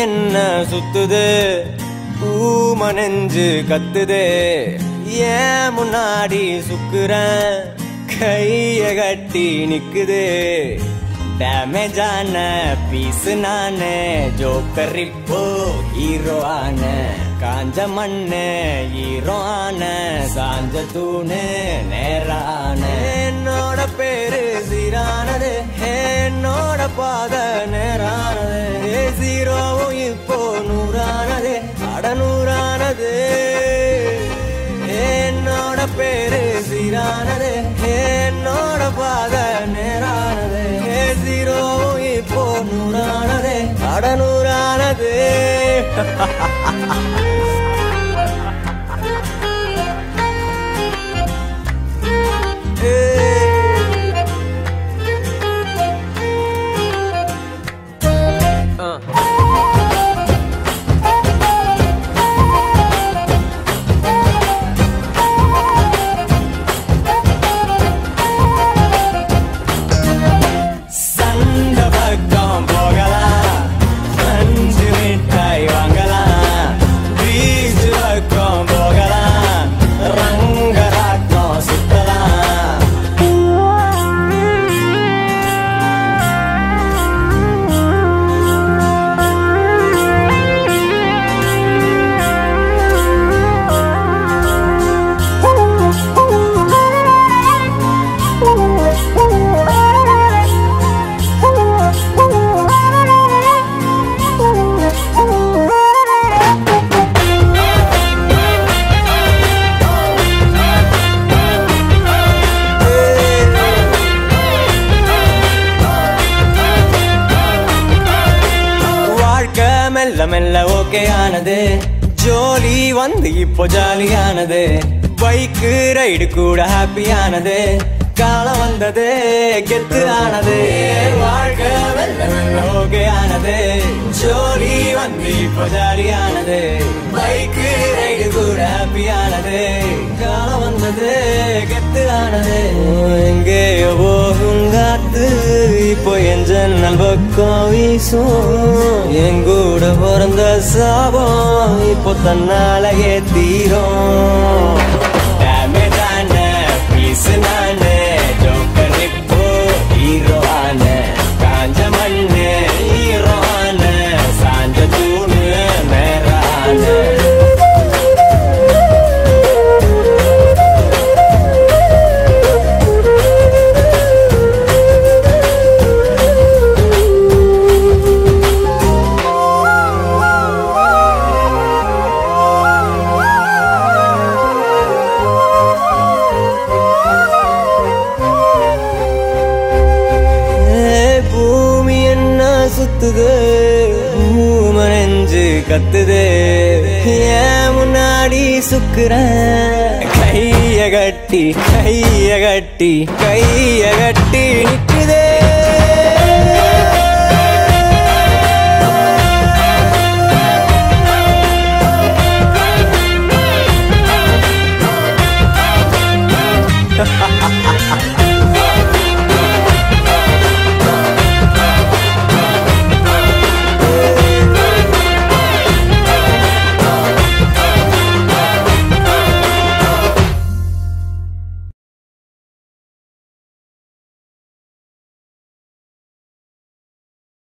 என்ன சுத்துது ஊம நெஞ்சு கத்துது ஏன் முன்னாடி சுக்குறேன் கைய கட்டி நிக்குது டேமேஜான பீஸ் நானு ஜோக்கர் இப்போ ஹீரோ ஆன காஞ்ச மண்ணு ஹீரோ ஆன சாஞ்ச தூணு நேரான என்னோட பேரு சீரானது என்னோட பாத நேரானது ஜீரோவும் இப்போ நூறானது அடநூறானது என்னோட பேரு சீரானது என்னோட பாத நேரானது ஜீரோவும் இப்போ நூறானது அடநூறானது சந்த பக்கம் போகலாம் அஞ்சு மிட்டாய் வாங்கலாம் பீச் பக்கம் போகலாம் ரங்கராட்டம் சுத்தலாம் வாழ்க்கை மெல்ல மெல்ல ஓகே ஆனது ஜோலி வந்து இப்போ ஜாலியானது பைக்கு ரைடு கூட ஹாப்பியானது காலம் வந்தது கெத்து ஆனது வாழ்க்கை மெல்ல மெல்ல ஓகே ஆனது ஜோலி வந்து இப்போ ஜாலியானது பைக்கு ரைடு கூட ஹாப்பியானது காலம் வந்தது கெத்து ஆனது எங்கேயோ போகும் காத்து இப்போ என் ஜன்னல் பக்கம் வீசும் என் கூட பிறந்த சாபம் இப்போ தன்னாலேயே தீரும் Damage ஆன piece நானு, joker இப்போ hero ஆன. காஞ்ச மண்ணு hero ஆன. சாஞ்ச தூணு மேரான. ஏய், பூமி என்ன சுத்துது பூம நெஞ்சு கத்துது ஏன் முன்னாடி சுக்குறேன் கைய கட்டி கைய கட்டி கைய கட்டி நிக்குதே